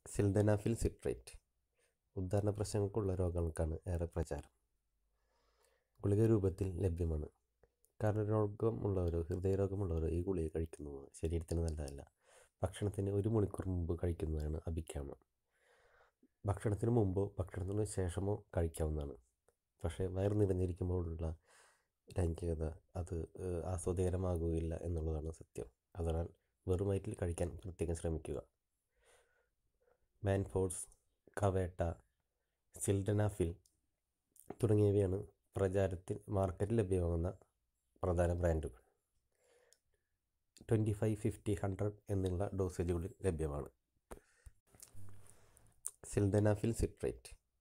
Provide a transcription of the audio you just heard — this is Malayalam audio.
സിൽഡനാഫിൽ സിട്രേറ്റ് ഉദാഹരണ പ്രശ്നങ്ങൾക്കുള്ള രോഗങ്ങൾക്കാണ് ഏറെ പ്രചാരം ഗുളിക രൂപത്തിൽ ലഭ്യമാണ് കരരോഗമുള്ളവരോ ഹൃദയരോഗമുള്ളവരോ ഈ ഗുളിക കഴിക്കുന്നത് ശരീരത്തിന് നല്ലതല്ല ഭക്ഷണത്തിന് ഒരു മണിക്കൂർ മുമ്പ് കഴിക്കുന്നതാണ് അഭികാമ്യം ഭക്ഷണത്തിന് മുമ്പോ ഭക്ഷണത്തിന് ശേഷമോ കഴിക്കാവുന്നതാണ് പക്ഷേ വയർ നിറഞ്ഞിരിക്കുമ്പോഴുള്ള ലൈംഗികത അത് ഏഹ്, ആസ്വാദ്യകരമാകുകയില്ല എന്നുള്ളതാണ് സത്യം അതിനാൽ വെറും വയറ്റിൽ കഴിക്കാൻ പ്രത്യേകം ശ്രമിക്കുക മാൻഫോഴ്സ് കവേട്ട സിൽഡനാഫിൽ തുടങ്ങിയവയാണ് പ്രചാരത്തിൽ മാർക്കറ്റിൽ ലഭ്യമാകുന്ന പ്രധാന ബ്രാൻഡുകൾ ട്വൻറ്റി ഫൈവ് ഫിഫ്റ്റി ഹൺഡ്രഡ് എന്നുള്ള ഡോസേജുകളിൽ ലഭ്യമാണ് സിൽഡനാഫിൽ സിട്രേറ്റ്